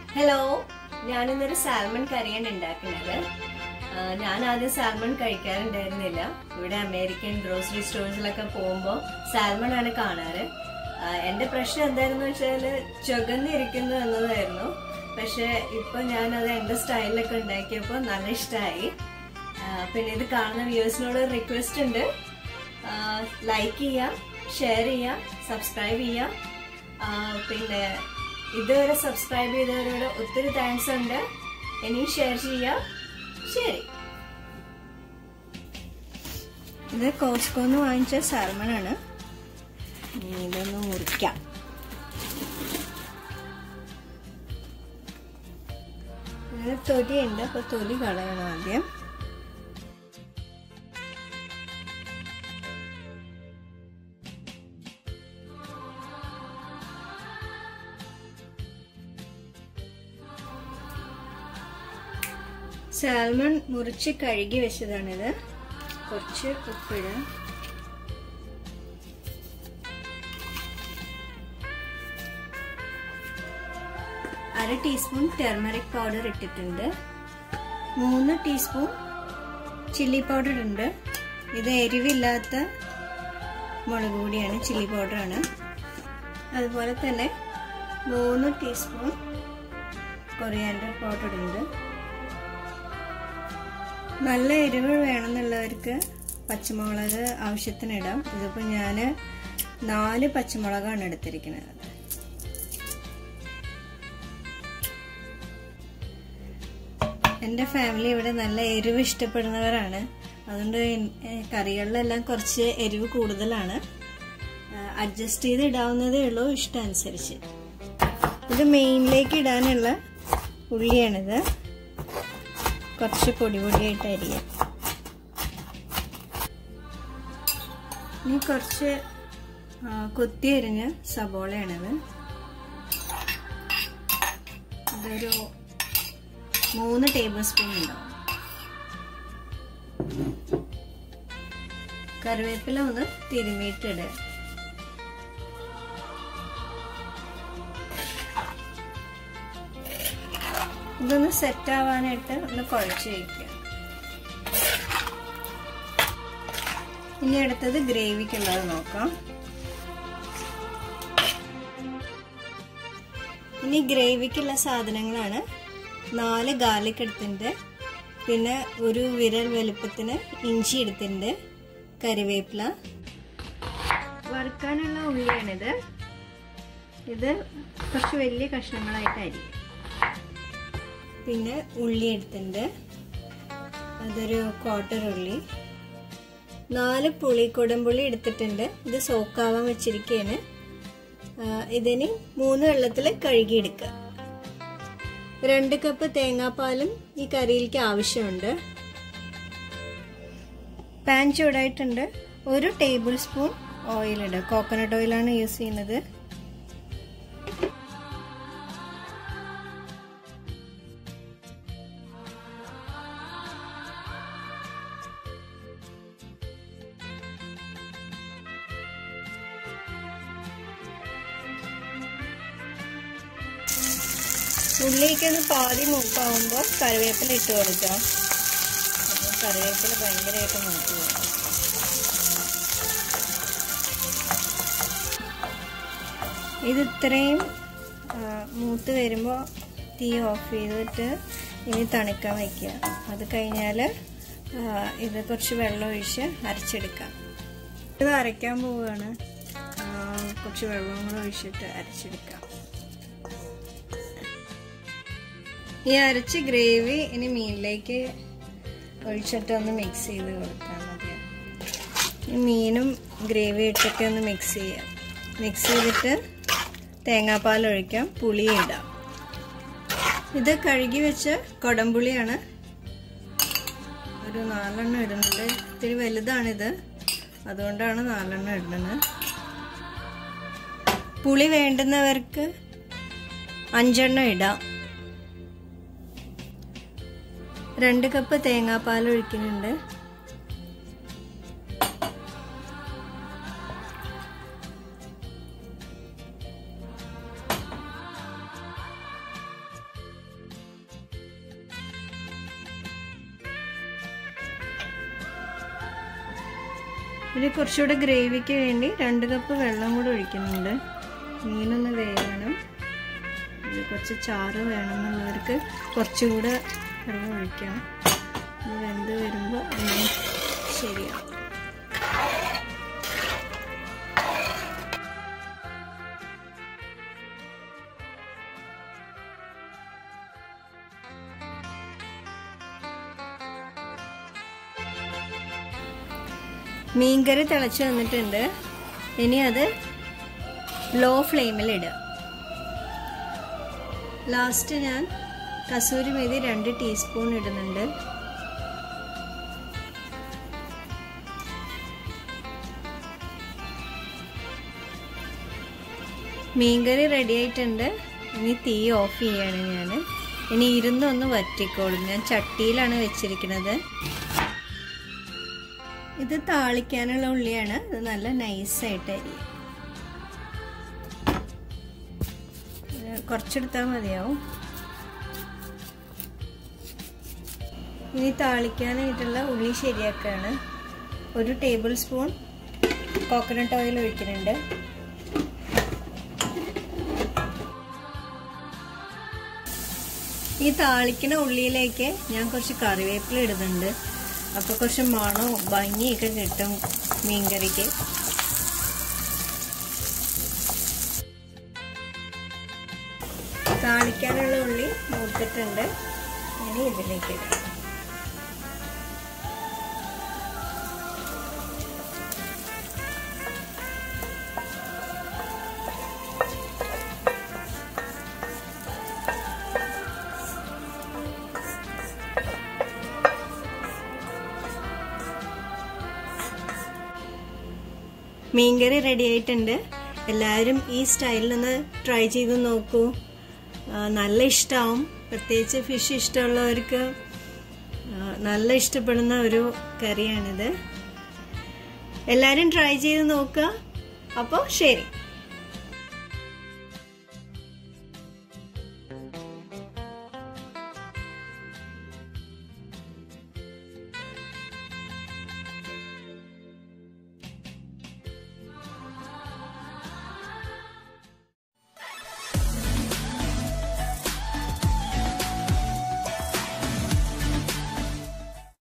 hello ഞാനിന്നൊരു salmon കറിയാണ് ഉണ്ടാക്കുന്നത് ആ, ഞാൻ ആദ്യം സാൽമൺ കഴിക്കാറുണ്ടായിരുന്നില്ല ഇവിടെ അമേരിക്കൻ ഗ്രോസറി സ്റ്റോഴ്സിലൊക്കെ പോകുമ്പോൾ സാൽമൺ ആണ് കാണാറ് ആ, എന്റെ പ്രശ്നം എന്തായിരുന്നു വെച്ചാൽ ചുകന്നിരിക്കുന്നു എന്നതായിരുന്നു പക്ഷെ ഇപ്പൊ ഞാനത് എന്റെ സ്റ്റൈലിലൊക്കെ ഉണ്ടാക്കിയപ്പോൾ നല്ല ഇഷ്ടമായി പിന്നെ ഇത് കാണുന്ന വ്യൂവേഴ്സിനോട് റിക്വസ്റ്റ് ഉണ്ട് ലൈക്ക് ചെയ്യുക ഷെയർ ചെയ്യുക സബ്സ്ക്രൈബ് ചെയ്യുക ആ, പിന്നെ ഇതുവരെ സബ്സ്ക്രൈബ് ചെയ്തവരോട് ഒത്തിരി താങ്ക്സ് ഉണ്ട് ഇനിയും ഷെയർ ചെയ്യുക ശരി ഇത് കോസ്കോന്ന് വാങ്ങിച്ച സാൽമൺ ആണ് ഇനി ഇതൊന്ന് മുറിക്കാം ഇത് തൊലിയുണ്ട് അപ്പൊ തൊലി കളയണം ആദ്യം സാൽമൺ മുറിച്ച് കഴുകി വെച്ചതാണിത് കുറച്ച് ഉപ്പിടാം അര ടീസ്പൂൺ ടെർമറിക് പൗഡർ ഇട്ടിട്ടുണ്ട് മൂന്ന് ടീസ്പൂൺ ചില്ലി പൗഡർ ഉണ്ട് ഇത് എരിവില്ലാത്ത മുളക് പൊടിയാണ് ചില്ലി പൗഡറാണ് അതുപോലെ തന്നെ മൂന്ന് ടീസ്പൂൺ കൊറിയാൻഡർ പൗഡർ ഉണ്ട് നല്ല എരിവ് വേണമെന്നുള്ളവർക്ക് പച്ചമുളക് ആവശ്യത്തിന് ഇടാം ഇതിപ്പോൾ ഞാൻ നാല് പച്ചമുളകാണ് എടുത്തിരിക്കുന്നത് എൻ്റെ ഫാമിലി ഇവിടെ നല്ല എരിവ് ഇഷ്ടപ്പെടുന്നവരാണ് അതുകൊണ്ട് കറികളിലെല്ലാം കുറച്ച് എരിവ് കൂടുതലാണ് അഡ്ജസ്റ്റ് ചെയ്ത് ഇടാവുന്നതേ ഉള്ളൂ ഇഷ്ടം അനുസരിച്ച് ഇത് മെയിനിലേക്ക് ഇടാനുള്ള ഉള്ളിയാണിത് കുറച്ച് പൊടി പൊടിയായിട്ട് അരിയാം ഇനി കുറച്ച് കൊത്തി അരിഞ്ഞ സബോളയാണിത് ഇതൊരു മൂന്ന് ടേബിൾ സ്പൂൺ ഉണ്ടാവും കറിവേപ്പില ഒന്ന് തിരുമിയിട്ടിടുക ഇതൊന്ന് സെറ്റ് ആവാനായിട്ട് ഒന്ന് കുഴച്ച് വയ്ക്കുക ഇനി അടുത്തത് ഗ്രേവിക്കുള്ളത് നോക്കാം ഇനി ഗ്രേവിക്കുള്ള സാധനങ്ങളാണ് നാല് ഗാർലിക് എടുത്തിട്ടുണ്ട് പിന്നെ ഒരു വിരൽ വലുപ്പത്തിന് ഇഞ്ചി എടുത്തിട്ടുണ്ട് കറിവേപ്പില വറുക്കാനുള്ള ഉള്ളിയാണിത് ഇത് കുറച്ച് വലിയ കഷ്ണങ്ങളായിട്ട് അരിയും പിന്നെ ഉള്ളി എടുത്തിട്ടുണ്ട് അതൊരു ക്വാർട്ടർ ഉള്ളി നാല് പുളി കുടംപുളി എടുത്തിട്ടുണ്ട് ഇത് സോക്കാവാൻ വെച്ചിരിക്കുകയാണ് ഇതിന് മൂന്ന് വെള്ളത്തിൽ കഴുകിയെടുക്കുക രണ്ട് കപ്പ് തേങ്ങാപ്പാലും ഈ കറിയിലേക്ക് ആവശ്യമുണ്ട് പാൻ ചൂടായിട്ടുണ്ട് ഒരു ടേബിൾ സ്പൂൺ ഓയിൽ ഇടുക കോക്കനട്ട് ഓയിലാണ് യൂസ് ചെയ്യുന്നത് ഉള്ളിലേക്കൊന്ന് പാതി മൂപ്പാവുമ്പോൾ കറിവേപ്പില ഇട്ട് കൊടുക്കാം കറിവേപ്പില ഭയങ്കരമായിട്ട് മൂത്ത് പോകും ഇത് ഇത്രയും മൂത്ത് വരുമ്പോൾ തീ ഓഫ് ചെയ്തിട്ട് ഇനി തണുക്കാൻ വയ്ക്കുക അത് കഴിഞ്ഞാൽ ഇത് കുറച്ച് വെള്ളം ഒഴിച്ച് അരച്ചെടുക്കാം ഇത് അരയ്ക്കാൻ പോവുകയാണ് കുറച്ച് വെള്ളം കൂടെ ഒഴിച്ചിട്ട് അരച്ചെടുക്കാം ഈ അരച്ച ഗ്രേവി ഇനി മീനിലേക്ക് ഒഴിച്ചിട്ട് ഒന്ന് മിക്സ് ചെയ്ത് കൊടുത്താൽ മതി ഈ മീനും ഗ്രേവി ഇട്ടിട്ട് ഒന്ന് മിക്സ് ചെയ്യാം മിക്സ് ചെയ്തിട്ട് തേങ്ങാപ്പാൽ ഒഴിക്കാം പുളി ഇടാം ഇത് കഴുകി വെച്ച കൊടംപുളിയാണ് ഒരു നാലെണ്ണം ഇടുന്നുണ്ട് ഇത്തിരി വലുതാണിത് അതുകൊണ്ടാണ് നാലെണ്ണം ഇടുന്നത് പുളി വേണ്ടുന്നവർക്ക് അഞ്ചെണ്ണം ഇടാം രണ്ട് കപ്പ് തേങ്ങാപ്പാൽ ഒഴിക്കുന്നുണ്ട് ഇതിൽ കുറച്ചുകൂടെ ഗ്രേവിക്ക് വേണ്ടി രണ്ട് കപ്പ് വെള്ളം കൂടെ ഒഴിക്കുന്നുണ്ട് മീനൊന്ന് വേകണം ഇത് കുറച്ച് ചാറ് വേണമെന്നുള്ളവർക്ക് കുറച്ചുകൂടെ വെള്ളം ഒഴിക്കാം ഇത് വെന്ത് വരുമ്പോൾ അങ്ങനെ ശരിയാവും മീൻകറി തിളച്ച് വന്നിട്ടുണ്ട് ഇനി അത് ലോ ഫ്ലെയിമിൽ ഇടുക ലാസ്റ്റ് ഞാൻ കസൂരി മേതി രണ്ട് ടീസ്പൂൺ ഇടുന്നുണ്ട് മീൻകറി റെഡി ആയിട്ടുണ്ട് ഇനി തീ ഓഫ് ചെയ്യാണ് ഞാൻ ഇനി ഇരുന്നൊന്ന് വറ്റിക്കോളും ഞാൻ ചട്ടിയിലാണ് വെച്ചിരിക്കുന്നത് ഇത് താളിക്കാനുള്ള ഉള്ളിയാണ് ഇത് നല്ല നൈസായിട്ട് അരി കുറച്ചെടുത്താൽ മതിയാവും ഇനി താളിക്കാനായിട്ടുള്ള ഉള്ളി ശരിയാക്കുകയാണ് ഒരു ടേബിൾ സ്പൂൺ കോക്കനട്ട് ഓയിൽ ഒഴിക്കുന്നുണ്ട് ഈ താളിക്കണ ഉള്ളിയിലേക്ക് ഞാൻ കുറച്ച് കറിവേപ്പില ഇടുന്നുണ്ട് അപ്പോൾ കുറച്ച് മണവും ഭംഗിയൊക്കെ കിട്ടും മീൻകറിക്ക് താളിക്കാനുള്ള ഉള്ളി മൂത്തിട്ടുണ്ട് ഇനി ഇതിലേക്ക് ഇടാം മീൻകറി റെഡി ആയിട്ടുണ്ട് എല്ലാവരും ഈ സ്റ്റൈലിൽ നിന്ന് ട്രൈ ചെയ്ത് നോക്കൂ നല്ല ഇഷ്ടമാവും പ്രത്യേകിച്ച് ഫിഷ് ഇഷ്ടമുള്ളവർക്ക് നല്ല ഇഷ്ടപ്പെടുന്ന ഒരു കറിയാണിത് എല്ലാവരും ട്രൈ ചെയ്ത് നോക്കുക അപ്പോൾ ശരി